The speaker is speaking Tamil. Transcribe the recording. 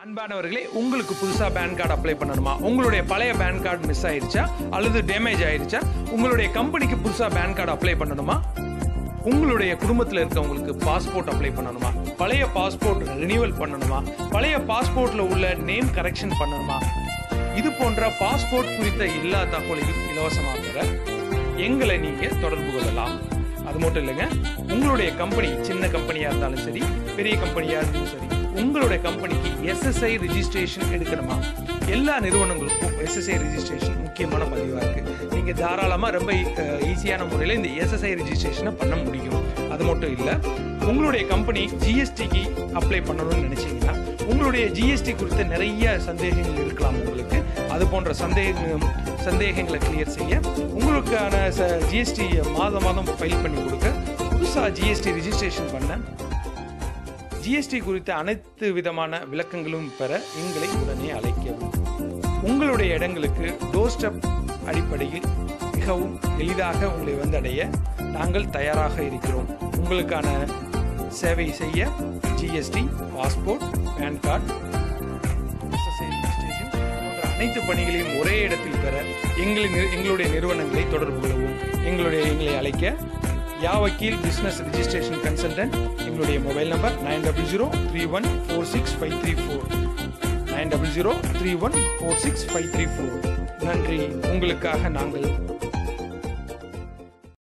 அன்பானவர்களே உங்களுக்கு புதுசா பேன் கார்டு அப்ளை பண்ணணுமா உங்களுடைய பழைய பேன் கார்டு மிஸ் ஆயிருச்சா அல்லது டேமேஜ் ஆயிருச்சா உங்களுடைய கம்பெனிக்கு புதுசா பேன் கார்டு அப்ளை பண்ணணுமா உங்களுடைய குடும்பத்தில் இருக்கவங்களுக்கு பாஸ்போர்ட் அப்ளை பண்ணணுமா பழைய பாஸ்போர்ட் ரினியூவல் பண்ணணுமா பழைய பாஸ்போர்ட்ல உள்ள நேம் கரெக்ஷன் பண்ணணுமா இது போன்ற பாஸ்போர்ட் குறித்த எல்லா தகவலையும் இலவசமாக பெற எங்களை நீங்க தொடர்பு கொள்ளலாம் அது மட்டும் இல்லைங்க உங்களுடைய கம்பெனி சின்ன கம்பெனியா இருந்தாலும் சரி பெரிய கம்பெனியா இருந்தாலும் சரி உங்களுடைய கம்பெனிக்கு எஸ்எஸ்ஐ ரிஜிஸ்ட்ரேஷன் எடுக்கணுமா எல்லா நிறுவனங்களுக்கும் எஸ்எஸ்ஐ ரிஜிஸ்ட்ரேஷன் முக்கியமான பதிவாக இருக்கு நீங்க தாராளமா ரொம்ப ஈஸியான முறையில் இந்த எஸ்எஸ்ஐ ரிஜிஸ்ட்ரேஷனை பண்ண முடியும் அது மட்டும் இல்லை உங்களுடைய கம்பெனி ஜிஎஸ்டிக்கு அப்ளை பண்ணணும்னு நினைச்சீங்கன்னா உங்களுடைய ஜிஎஸ்டி குறித்த நிறைய சந்தேகங்கள் இருக்கலாம் உங்களுக்கு அது போன்ற சந்தேகம் சந்தேகங்களை கிளியர் செய்ய உங்களுக்கான ஜிஎஸ்டி மாதம் மாதம் ஃபைல் பண்ணி கொடுக்க புதுசாக ஜிஎஸ்டி ரிஜிஸ்ட்ரேஷன் பண்ண ஜிஎஸ்டி குறித்த அனைத்து விதமான விளக்கங்களும் பெற எங்களை உடனே அழைக்கவும் உங்களுடைய இடங்களுக்கு டோர் ஸ்டெப் அடிப்படையில் மிகவும் எளிதாக உங்களை வந்தடைய நாங்கள் தயாராக இருக்கிறோம் உங்களுக்கான சேவை செய்ய GST passport PAN card SSI registration போன்ற அனைத்து பணிகளையும் ஒரே இடத்தில் பெற எங்களின் நிறு- எங்களுடைய நிறுவனங்களை தொடர்பு கொள்ளவும் எங்களுடைய எங்களை அழைக்க யா வக்கீல் பிசினஸ் ரிஜிஸ்ட்ரேஷன் கன்சல்டன்ட் எங்களுடைய mobile number nine double zero three one four six five three four nine double zero three one four six five three four நன்றி உங்களுக்காக நாங்கள்